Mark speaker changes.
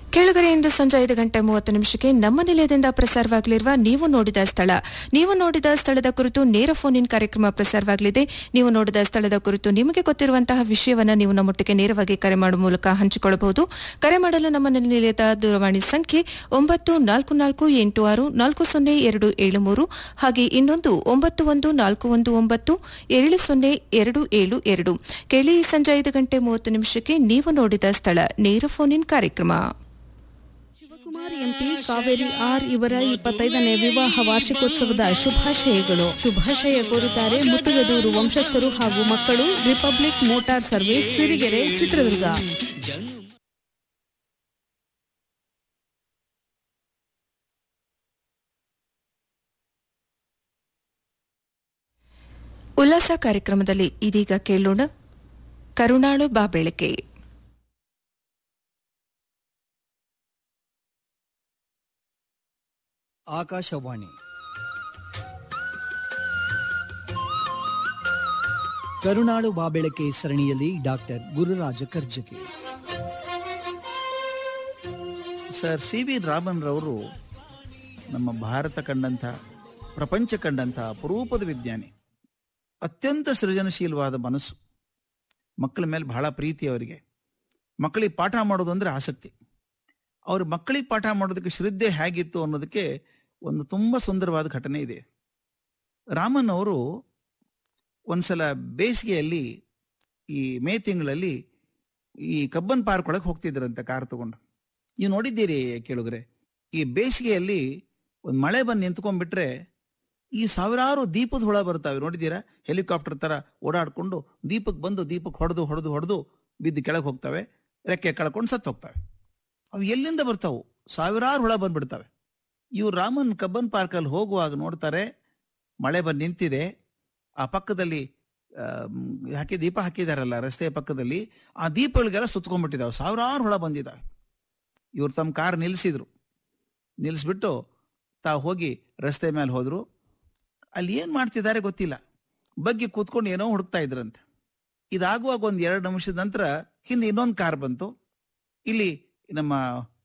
Speaker 1: ಕೆಳಗರೆಯಿಂದ ಸಂಜೆ ಐದು ಗಂಟೆ ಮೂವತ್ತು ನಿಮಿಷಕ್ಕೆ ನಮ್ಮ ನಿಲಯದಿಂದ ಪ್ರಸಾರವಾಗಲಿರುವ ನೀವು ನೋಡಿದ ಸ್ಥಳ ನೀವು ನೋಡಿದ ಸ್ಥಳದ ಕುರಿತು ನೇರ ಫೋನ್ ಇನ್ ಕಾರ್ಯಕ್ರಮ ಪ್ರಸಾರವಾಗಲಿದೆ ನೀವು ನೋಡಿದ ಸ್ಥಳದ ಕುರಿತು ನಿಮಗೆ ಗೊತ್ತಿರುವಂತಹ ವಿಷಯವನ್ನು ನೀವು ನಮ್ಮೊಟ್ಟಿಗೆ ನೇರವಾಗಿ ಕರೆ ಮಾಡುವ ಮೂಲಕ ಹಂಚಿಕೊಳ್ಳಬಹುದು ಕರೆ ಮಾಡಲು ನಮ್ಮ ನಿಲಯದ ದೂರವಾಣಿ ಸಂಖ್ಯೆ ಒಂಬತ್ತು ನಾಲ್ಕು ನಾಲ್ಕು ಎಂಟು ಆರು ನಾಲ್ಕು ಸೊನ್ನೆ ಎರಡು ಏಳು ಮೂರು ಹಾಗೆ ಇನ್ನೊಂದು ಒಂಬತ್ತು ಒಂದು ನಾಲ್ಕು ಒಂದು ಒಂಬತ್ತು ಏಳು ಸೊನ್ನೆ ಎರಡು ಏಳು ಎರಡು ಕೇಳಿ ಈ ಸಂಜೆ ಐದು ಗಂಟೆ ಮೂವತ್ತು ನಿಮಿಷಕ್ಕೆ ನೀವು ನೋಡಿದ ಸ್ಥಳ ನೇರ ಫೋನ್ ಇನ್ ಕಾರ್ಯಕ್ರಮ
Speaker 2: ಶಿವಕುಮಾರ್ ಎಂಪಿ ಕಾವೇರಿ ಆರ್ ಇವರ ಇಪ್ಪತ್ತೈದನೇ ವಿವಾಹ ವಾರ್ಷಿಕೋತ್ಸವದ ಶುಭಾಶಯಗಳು ಶುಭಾಶಯ ಕೋರುತ್ತಾರೆ ಮುತ್ತುಗದೂರು ವಂಶಸ್ಥರು ಹಾಗೂ ಮಕ್ಕಳು Republic Motor Service Sirigere Chitradurga
Speaker 1: ಉಲ್ಲಾಸ ಕಾರ್ಯಕ್ರಮದಲ್ಲಿ ಇದೀಗ ಕೇಳೋಣ ಕರುಣಾಳು ಬಾಬೆಳಕೆ
Speaker 3: ಆಕಾಶವಾಣಿ ಕರುಣಾಳು ಬಾಬೆಳಕೆ ಸರಣಿಯಲ್ಲಿ doctor Gururaj Karjagi
Speaker 4: sir C V Raman ರವರು ನಮ್ಮ ಭಾರತ ಕಂಡಂಥ ಪ್ರಪಂಚ ಕಂಡಂಥ ಅಪರೂಪದ ವಿಜ್ಞಾನಿ ಅತ್ಯಂತ ಸೃಜನಶೀಲವಾದ ಮನಸ್ಸು ಮಕ್ಕಳ ಮೇಲೆ ಬಹಳ ಪ್ರೀತಿ ಅವರಿಗೆ ಮಕ್ಕಳಿಗೆ ಪಾಠ ಮಾಡೋದು ಅಂದ್ರೆ ಆಸಕ್ತಿ ಅವ್ರ ಮಕ್ಕಳಿಗೆ ಪಾಠ ಮಾಡೋದಕ್ಕೆ ಶ್ರದ್ಧೆ ಹೇಗಿತ್ತು ಅನ್ನೋದಕ್ಕೆ ಒಂದು ತುಂಬ ಸುಂದರವಾದ ಘಟನೆ ಇದೆ ರಾಮನ್ ಅವರು ಒಂದ್ಸಲ ಬೇಸಿಗೆಯಲ್ಲಿ ಈ ಮೇ ತಿಂಗಳಲ್ಲಿ ಈ ಕಬ್ಬನ್ ಪಾರ್ಕ್ ಒಳಗೆ ಹೋಗ್ತಿದ್ರಂತೆ ಕಾರ್ ತಗೊಂಡು ನೀವು ನೋಡಿದ್ದೀರಿ ಕೇಳುಗ್ರೆ ಈ ಬೇಸಿಗೆಯಲ್ಲಿ ಒಂದು ಮಳೆ ಬಂದು ನಿಂತ್ಕೊಂಡ್ಬಿಟ್ರೆ ಈ ಸಾವಿರಾರು ದೀಪದ ಹುಳ ಬರ್ತಾವೆ ನೋಡಿದ್ದೀರಾ ಹೆಲಿಕಾಪ್ಟರ್ ತರ ಓಡಾಡ್ಕೊಂಡು ದೀಪಕ್ಕೆ ಬಂದು ದೀಪಕ್ಕೆ ಹೊಡೆದು ಹೊಡೆದು ಹೊಡೆದು ಬಿದ್ದು ಕೆಳಗೆ ಹೋಗ್ತವೆ ರೆಕ್ಕೆ ಕಳ್ಕೊಂಡು ಸತ್ತು ಹೋಗ್ತವೆ ಅವು ಎಲ್ಲಿಂದ ಬರ್ತಾವು ಸಾವಿರಾರು ಹುಳ ಬಂದ್ಬಿಡ್ತವೆ ಇವ್ರು ರಾಮನ್ ಕಬ್ಬನ್ ಪಾರ್ಕಲ್ಲಿ ಹೋಗುವಾಗ ನೋಡ್ತಾರೆ ಮಳೆ ಬಂದು ನಿಂತಿದೆ ಆ ಪಕ್ಕದಲ್ಲಿ ಆ, ಮ್, ಹಾಕಿ ದೀಪ ಹಾಕಿದಾರಲ್ಲ ರಸ್ತೆಯ ಪಕ್ಕದಲ್ಲಿ ಆ ದೀಪಗಳಿಗೆಲ್ಲ ಸುತ್ಕೊಂಡ್ಬಿಟ್ಟಿದಾವೆ ಸಾವಿರಾರು ಹುಳ ಬಂದಿದ್ದಾವೆ ಇವ್ರು ತಮ್ಮ ಕಾರ್ ನಿಲ್ಲಿಸಿದ್ರು ನಿಲ್ಲಿಸ್ಬಿಟ್ಟು ತಾವು ಹೋಗಿ ರಸ್ತೆ ಮೇಲೆ ಹೋದ್ರು ಅಲ್ಲಿ ಏನು ಮಾಡ್ತಿದ್ದಾರೆ ಗೊತ್ತಿಲ್ಲ ಬಗ್ಗೆ ಕೂತ್ಕೊಂಡು ಏನೋ ಹುಡುಕ್ತಾ ಇದ್ರಂತೆ ಇದಾಗುವಾಗ ಒಂದು ಎರಡು ನಿಮಿಷದ ನಂತರ ಹಿಂದೆ ಇನ್ನೊಂದು ಕಾರ್ ಬಂತು ಇಲ್ಲಿ ನಮ್ಮ